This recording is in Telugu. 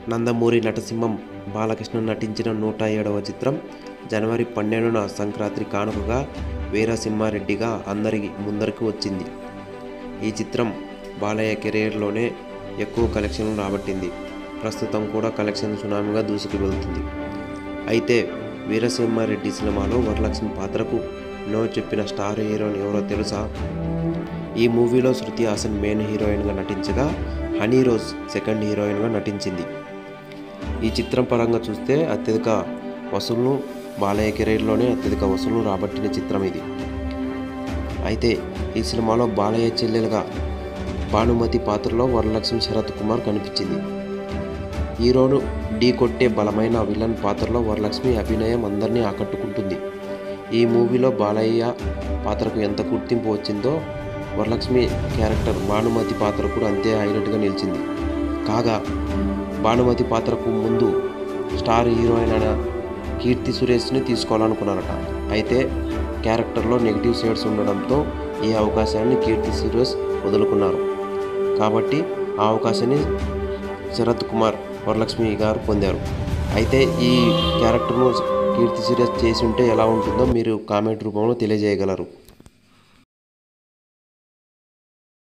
నందమూరి నటసింహం బాలకృష్ణ నటించిన నూట ఏడవ చిత్రం జనవరి పన్నెండున సంక్రాంతి కానుకగా వీరసింహారెడ్డిగా అందరి ముందరికి వచ్చింది ఈ చిత్రం బాలయ్య కెరీర్లోనే ఎక్కువ కలెక్షన్లు రాబట్టింది ప్రస్తుతం కూడా కలెక్షన్ సునామీగా దూసుకు వెళ్తుంది అయితే వీరసింహారెడ్డి సినిమాలో వరలక్ష్మి పాత్రకు నో చెప్పిన స్టార్ హీరోయిన్ ఎవరో తెలుసా ఈ మూవీలో శృతి హాసన్ మెయిన్ హీరోయిన్గా నటించగా హనీ రోజ్ సెకండ్ హీరోయిన్గా నటించింది ఈ చిత్రం పరంగా చూస్తే అత్యధిక వసూళ్లు బాలయ్య కెరీర్లోనే అత్యధిక వసూళ్లు రాబట్టిన చిత్రం ఇది అయితే ఈ సినిమాలో బాలయ్య చెల్లెలుగా భానుమతి పాత్రలో వరలక్ష్మి శరత్ కుమార్ కనిపించింది హీరోను ఢీ కొట్టే బలమైన విలన్ పాత్రలో వరలక్ష్మి అభినయం అందరినీ ఆకట్టుకుంటుంది ఈ మూవీలో బాలయ్య పాత్రకు ఎంత గుర్తింపు వచ్చిందో వరలక్ష్మి క్యారెక్టర్ భానుమతి పాత్ర కూడా అంతే హైలైట్గా నిలిచింది కాగా భానుమతి పాత్రకు ముందు స్టార్ హీరోయిన్ అయిన కీర్తి సురేష్ని తీసుకోవాలనుకున్నారట అయితే క్యారెక్టర్లో నెగిటివ్ షేడ్స్ ఉండడంతో ఈ అవకాశాన్ని కీర్తి సురేష్ వదులుకున్నారు కాబట్టి ఆ అవకాశాన్ని శరత్ కుమార్ వరలక్ష్మి గారు పొందారు అయితే ఈ క్యారెక్టర్ను కీర్తి సురేష్ చేసి ఉంటే ఎలా ఉంటుందో మీరు కామెంట్ రూపంలో తెలియజేయగలరు